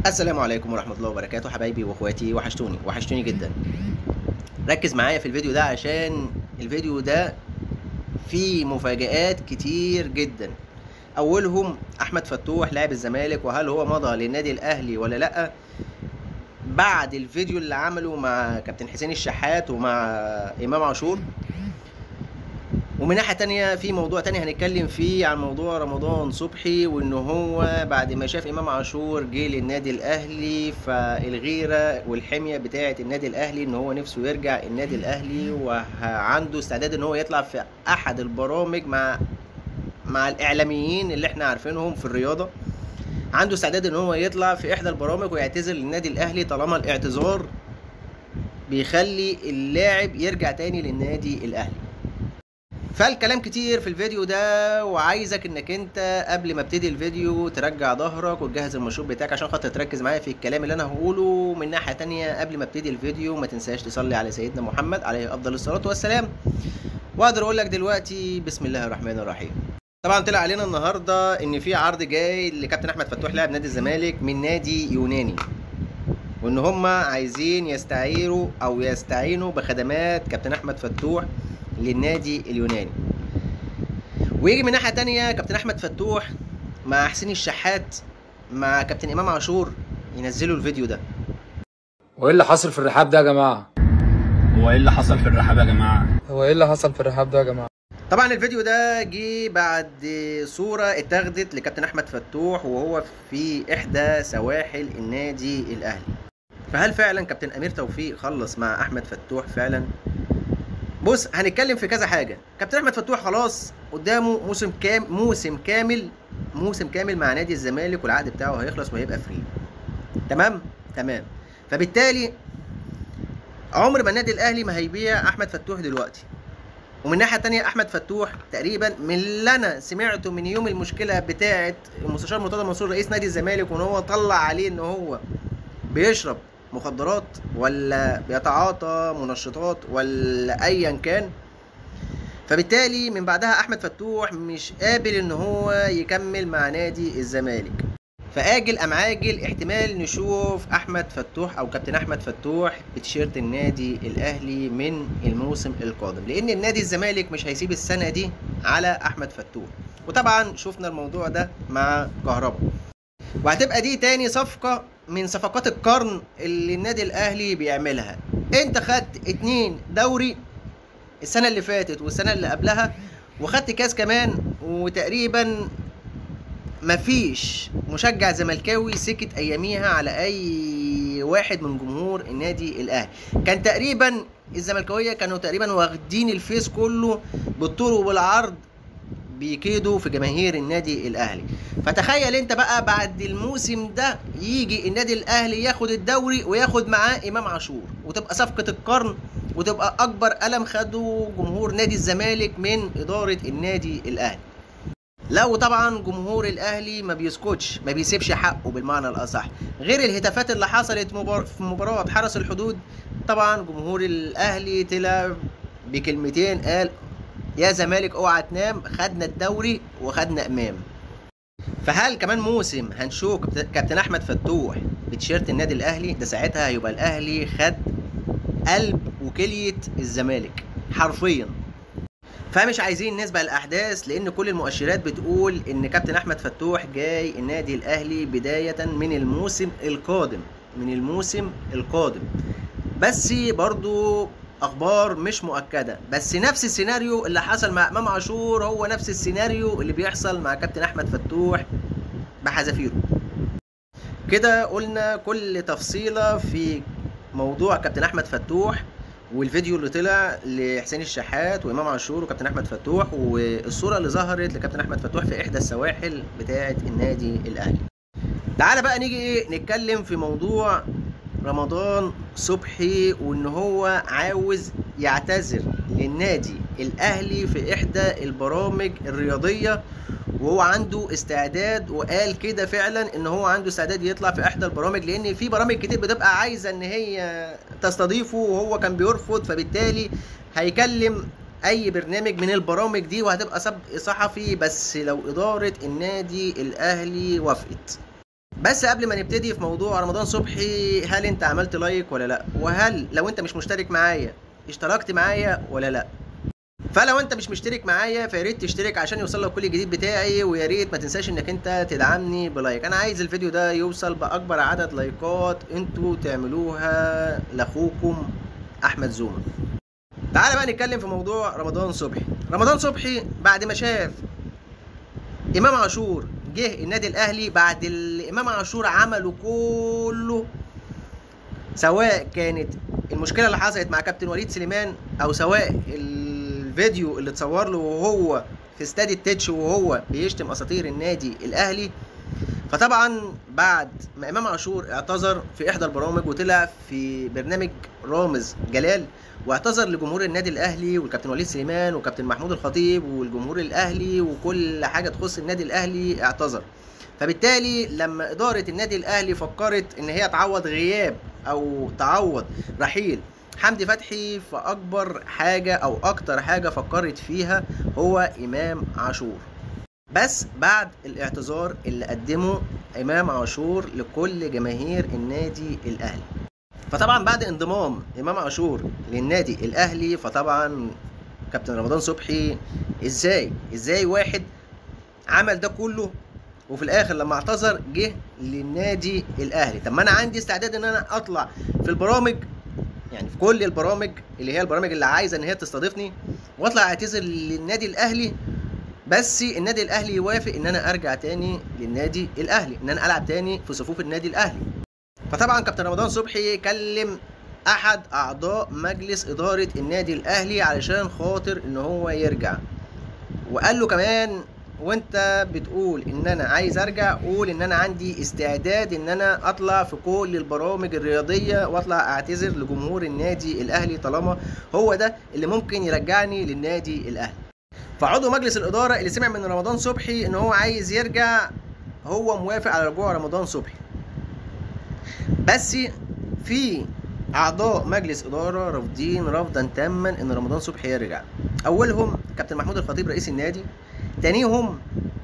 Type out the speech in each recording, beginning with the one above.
السلام عليكم ورحمة الله وبركاته حبايبي واخواتي وحشتوني وحشتوني جدا ركز معايا في الفيديو ده عشان الفيديو ده فيه مفاجآت كتير جدا اولهم احمد فتوح لاعب الزمالك وهل هو مضى للنادي الاهلي ولا لا بعد الفيديو اللي عمله مع كابتن حسين الشحات ومع امام عاشور ومن ناحيه تانية في موضوع تاني هنتكلم فيه عن موضوع رمضان صبحي وان هو بعد ما شاف امام عاشور جه للنادي الاهلي فالغيره والحميه بتاعه النادي الاهلي ان هو نفسه يرجع النادي الاهلي وعنده استعداد ان هو يطلع في احد البرامج مع مع الاعلاميين اللي احنا عارفينهم في الرياضه عنده استعداد ان هو يطلع في احدى البرامج ويعتذر للنادي الاهلي طالما الاعتذار بيخلي اللاعب يرجع تاني للنادي الاهلي فالكلام كتير في الفيديو ده وعايزك انك انت قبل ما ابتدي الفيديو ترجع ظهرك وتجهز المشروب بتاعك عشان خاطر تركز معايا في الكلام اللي انا هقوله من ناحيه تانية قبل ما ابتدي الفيديو ما تنساش تصلي على سيدنا محمد عليه افضل الصلاه والسلام واقدر اقول لك دلوقتي بسم الله الرحمن الرحيم طبعا طلع علينا النهارده ان في عرض جاي لكابتن احمد فتوح لاعب نادي الزمالك من نادي يوناني وان هم عايزين يستعيروا او يستعينوا بخدمات كابتن احمد فتوح للنادي اليوناني ويجي من ناحيه تانية كابتن احمد فتوح مع حسين الشحات مع كابتن امام عاشور ينزلوا الفيديو ده وايه اللي حصل في الرحاب ده يا جماعه هو ايه اللي حصل في الرحاب يا جماعه هو ايه اللي حصل في الرحاب ده يا جماعه طبعا الفيديو ده جه بعد صورة اتاخدت لكابتن احمد فتوح وهو في احدى سواحل النادي الاهلي فهل فعلا كابتن امير توفيق خلص مع احمد فتوح فعلا بص هنتكلم في كذا حاجه كابتن احمد فتوح خلاص قدامه موسم كام موسم كامل موسم كامل مع نادي الزمالك والعقد بتاعه هيخلص وهيبقى فري تمام تمام فبالتالي عمر ما النادي الاهلي ما هيبيع احمد فتوح دلوقتي ومن ناحيه تانية احمد فتوح تقريبا من اللي انا سمعته من يوم المشكله بتاعه المستشار مرتضى منصور رئيس نادي الزمالك وان هو طلع عليه ان هو بيشرب مخدرات ولا بيتعاطى منشطات ولا ايا كان فبالتالي من بعدها احمد فتوح مش قابل ان هو يكمل مع نادي الزمالك فاجل ام عاجل احتمال نشوف احمد فتوح او كابتن احمد فتوح بتيشيرت النادي الاهلي من الموسم القادم لان النادي الزمالك مش هيسيب السنه دي على احمد فتوح وطبعا شفنا الموضوع ده مع كهربا وهتبقى دي تاني صفقه من صفقات القرن اللي النادي الاهلي بيعملها انت خدت اتنين دوري السنه اللي فاتت والسنه اللي قبلها وخدت كاس كمان وتقريبا مفيش مشجع زملكاوي سكت اياميها على اي واحد من جمهور النادي الاهلي كان تقريبا الزملكاويه كانوا تقريبا واخدين الفيس كله بالطول وبالعرض بيكيدوا في جماهير النادي الاهلي فتخيل انت بقى بعد الموسم ده يجي النادي الاهلي ياخد الدوري وياخد معاه امام عاشور وتبقى صفقه القرن وتبقى اكبر قلم خده جمهور نادي الزمالك من اداره النادي الاهلي لا وطبعا جمهور الاهلي ما بيسكتش ما بيسيبش حقه بالمعنى الاصح غير الهتافات اللي حصلت مبار... في مباراه حرس الحدود طبعا جمهور الاهلي طلع بكلمتين قال يا زمالك اوعى تنام خدنا الدوري وخدنا امام فهل كمان موسم هنشوف كابتن احمد فتوح بتيشيرت النادي الاهلي ده ساعتها هيبقى الاهلي خد قلب وكليه الزمالك حرفيا فمش عايزين نسبق الاحداث لان كل المؤشرات بتقول ان كابتن احمد فتوح جاي النادي الاهلي بدايه من الموسم القادم من الموسم القادم بس برضو اخبار مش مؤكده بس نفس السيناريو اللي حصل مع امام عاشور هو نفس السيناريو اللي بيحصل مع كابتن احمد فتوح بحذافيره كده قلنا كل تفصيله في موضوع كابتن احمد فتوح والفيديو اللي طلع لحسين الشحات وامام عاشور وكابتن احمد فتوح والصوره اللي ظهرت لكابتن احمد فتوح في احدى السواحل بتاعه النادي الاهلي تعالى بقى نيجي ايه نتكلم في موضوع رمضان صبحي وان هو عاوز يعتذر للنادي الاهلي في احدى البرامج الرياضيه وهو عنده استعداد وقال كده فعلا ان هو عنده استعداد يطلع في احدى البرامج لان في برامج كتير بتبقى عايزه ان هي تستضيفه وهو كان بيرفض فبالتالي هيكلم اي برنامج من البرامج دي وهتبقى سبق صحفي بس لو اداره النادي الاهلي وافقت بس قبل ما نبتدي في موضوع رمضان صبحي هل انت عملت لايك ولا لا وهل لو انت مش مشترك معايا اشتركت معايا ولا لا فلو انت مش مشترك معايا فيا ريت تشترك عشان يوصل لك كل جديد بتاعي ويا ريت ما تنساش انك انت تدعمني بلايك انا عايز الفيديو ده يوصل باكبر عدد لايكات انتوا تعملوها لاخوكم احمد زوما تعالى بقى نتكلم في موضوع رمضان صبحي رمضان صبحي بعد ما شاف امام عاشور جه النادي الاهلي بعد اللي امام عاشور عمله كله سواء كانت المشكله اللي حصلت مع كابتن وليد سليمان او سواء الفيديو اللي اتصور له وهو في استاد التتش وهو بيشتم اساطير النادي الاهلي فطبعا بعد ما امام عاشور اعتذر في احدى البرامج وطلع في برنامج رامز جلال واعتذر لجمهور النادي الاهلي والكابتن وليد سليمان وكابتن محمود الخطيب والجمهور الاهلي وكل حاجه تخص النادي الاهلي اعتذر فبالتالي لما اداره النادي الاهلي فكرت ان هي تعوض غياب او تعوض رحيل حمدي فتحي فاكبر حاجه او اكتر حاجه فكرت فيها هو امام عاشور بس بعد الاعتذار اللي قدمه امام عاشور لكل جماهير النادي الاهلي فطبعا بعد انضمام امام عاشور للنادي الاهلي فطبعا كابتن رمضان صبحي ازاي ازاي واحد عمل ده كله وفي الاخر لما اعتذر جه للنادي الاهلي طب ما انا عندي استعداد ان انا اطلع في البرامج يعني في كل البرامج اللي هي البرامج اللي عايزه ان هي تستضيفني واطلع اعتذر للنادي الاهلي بس النادي الاهلي يوافق ان انا ارجع تاني للنادي الاهلي ان انا العب تاني في صفوف النادي الاهلي فطبعا كابتن رمضان صبحي كلم احد اعضاء مجلس اداره النادي الاهلي علشان خاطر ان هو يرجع وقال له كمان وانت بتقول ان انا عايز ارجع قول ان انا عندي استعداد ان انا اطلع في كل البرامج الرياضيه واطلع اعتذر لجمهور النادي الاهلي طالما هو ده اللي ممكن يرجعني للنادي الاهلي فعضو مجلس الاداره اللي سمع من رمضان صبحي ان هو عايز يرجع هو موافق على رجوع رمضان صبحي بس في اعضاء مجلس اداره رافضين رفضا تاما ان رمضان صبحي يرجع اولهم كابتن محمود الخطيب رئيس النادي تانيهم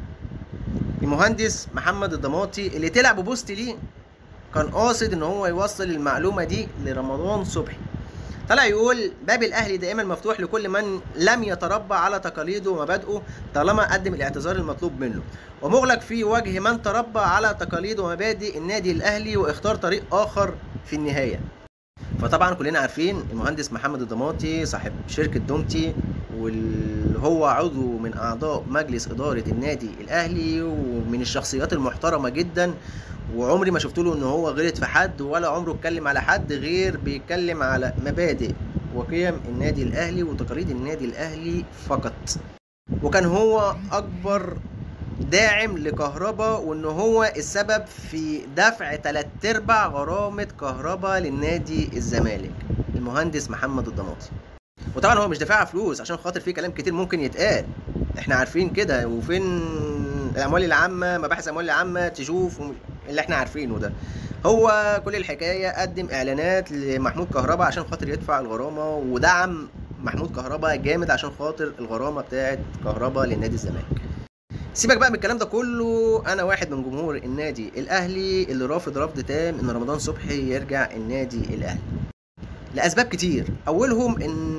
المهندس محمد الضماطي اللي طلع ببوست ليه كان قاصد ان هو يوصل المعلومه دي لرمضان صبحي طلع يقول باب الاهلي دائما مفتوح لكل من لم يتربى على تقاليده ومبادئه طالما قدم الاعتذار المطلوب منه ومغلق في وجه من تربى على تقاليد ومبادئ النادي الاهلي واختار طريق اخر في النهايه فطبعا كلنا عارفين المهندس محمد الضماطي صاحب شركه دومتي واللي هو عضو من اعضاء مجلس اداره النادي الاهلي ومن الشخصيات المحترمه جدا وعمري ما شفت له ان هو غلط في حد ولا عمره اتكلم على حد غير بيتكلم على مبادئ وقيم النادي الاهلي وتقاليد النادي الاهلي فقط وكان هو اكبر داعم لكهربا وان هو السبب في دفع تلات ارباع غرامه كهربا للنادي الزمالك المهندس محمد الضماطي وطبعا هو مش دافعها فلوس عشان خاطر في كلام كتير ممكن يتقال احنا عارفين كده وفين الاموال العامه مباحث الاموال العامه تشوف وم- اللي احنا عارفينه ده هو كل الحكايه قدم اعلانات لمحمود كهربا عشان خاطر يدفع الغرامه ودعم محمود كهربا جامد عشان خاطر الغرامه بتاعت كهربا لنادي الزمالك سيبك بقى من الكلام ده كله انا واحد من جمهور النادي الاهلي اللي رافض رفض تام ان رمضان صبحي يرجع النادي الاهلي لاسباب كتير اولهم ان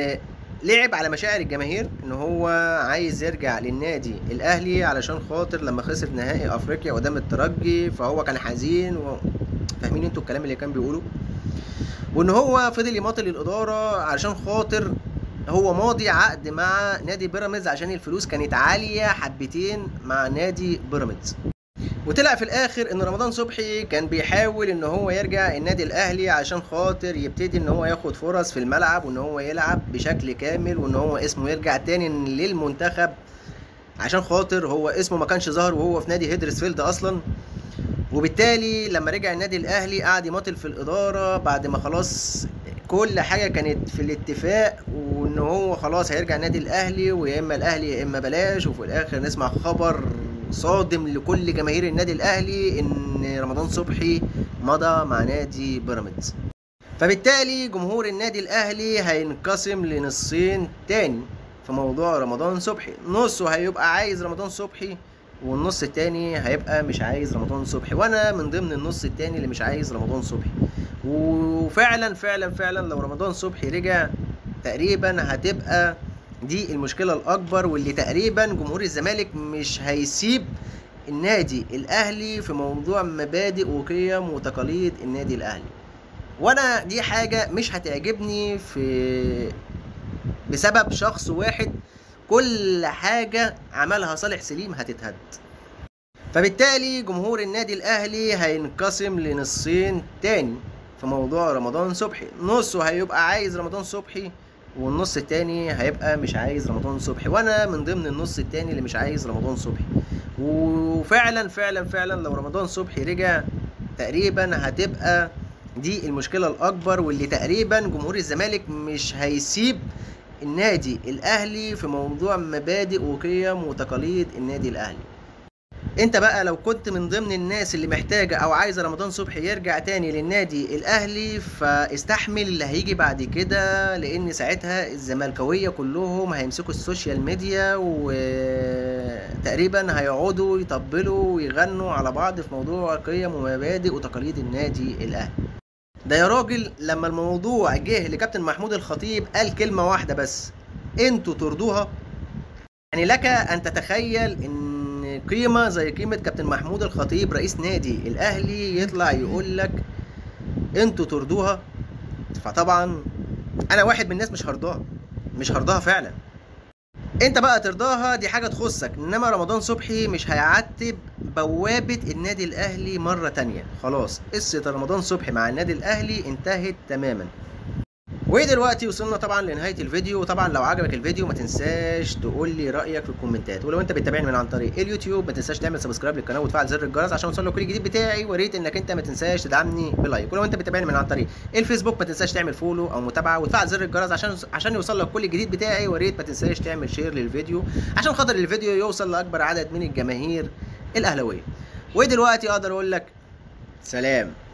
لعب على مشاعر الجماهير ان هو عايز يرجع للنادي الاهلي علشان خاطر لما خسر نهائي افريقيا قدام الترجي فهو كان حزين و... فاهمين انتوا الكلام اللي كان بيقوله وان هو فضل يماطل الاداره علشان خاطر هو ماضي عقد مع نادي بيراميدز عشان الفلوس كانت عاليه حبتين مع نادي بيراميدز وطلع في الاخر ان رمضان صبحي كان بيحاول ان هو يرجع النادي الاهلي عشان خاطر يبتدي ان هو ياخد فرص في الملعب وان هو يلعب بشكل كامل وان هو اسمه يرجع تاني للمنتخب عشان خاطر هو اسمه ما كانش ظاهر وهو في نادي هيدرسفيلد اصلا وبالتالي لما رجع النادي الاهلي قعد يماطل في الاداره بعد ما خلاص كل حاجه كانت في الاتفاق وان هو خلاص هيرجع النادي الاهلي ويا اما الاهلي يا اما بلاش وفي الاخر نسمع خبر صادم لكل جماهير النادي الاهلي ان رمضان صبحي مضى مع نادي بيراميدز فبالتالي جمهور النادي الاهلي هينقسم لنصين تاني في موضوع رمضان صبحي نصه هيبقى عايز رمضان صبحي والنص التاني هيبقى مش عايز رمضان صبحي وانا من ضمن النص التاني اللي مش عايز رمضان صبحي وفعلا فعلا فعلا لو رمضان صبحي رجع تقريبا هتبقى دي المشكله الاكبر واللي تقريبا جمهور الزمالك مش هيسيب النادي الاهلي في موضوع مبادئ وقيم وتقاليد النادي الاهلي وانا دي حاجه مش هتعجبني في بسبب شخص واحد كل حاجه عملها صالح سليم هتتهد فبالتالي جمهور النادي الاهلي هينقسم لنصين تاني في موضوع رمضان صبحي نصه هيبقى عايز رمضان صبحي والنص التاني هيبقى مش عايز رمضان صبحي وانا من ضمن النص التاني اللي مش عايز رمضان صبحي وفعلا فعلا فعلا لو رمضان صبحي رجع تقريبا هتبقى دي المشكلة الأكبر واللي تقريبا جمهور الزمالك مش هيسيب النادي الأهلي في موضوع مبادئ وقيم وتقاليد النادي الأهلي انت بقى لو كنت من ضمن الناس اللي محتاجة او عايزة رمضان صبحي يرجع تاني للنادي الاهلي فاستحمل اللي هيجي بعد كده لان ساعتها الزملكاوية كلهم هيمسكوا السوشيال ميديا وتقريبا هيقعدوا يطبلوا ويغنوا على بعض في موضوع قيم ومبادئ وتقاليد النادي الاهلي ده يا راجل لما الموضوع جه لكابتن محمود الخطيب قال كلمة واحدة بس انتوا ترضوها يعني لك ان تتخيل ان قيمة زي قيمة كابتن محمود الخطيب رئيس نادي الاهلي يطلع يقول لك انتوا ترضوها فطبعا انا واحد من الناس مش هرضاها مش هرضاها فعلا انت بقى ترضاها دي حاجة تخصك انما رمضان صبحي مش هيعتب بوابة النادي الاهلي مرة تانية خلاص قصة رمضان صبحي مع النادي الاهلي انتهت تماما ودلوقتي وصلنا طبعا لنهايه الفيديو وطبعا لو عجبك الفيديو ما تنساش تقول لي رايك في الكومنتات ولو انت بتتابعني من عن طريق اليوتيوب ما تنساش تعمل سبسكرايب للقناه وتفعل زر الجرس عشان يوصلك كل جديد بتاعي وريت انك انت ما تنساش تدعمني بلايك ولو انت بتتابعني من عن طريق الفيسبوك ما تنساش تعمل فولو او متابعه وتفعل زر الجرس عشان عشان يوصلك كل جديد بتاعي وريت ما تنساش تعمل شير للفيديو عشان خاطر الفيديو يوصل لاكبر عدد من الجماهير الاهلاويه ودلوقتي اقدر اقول لك سلام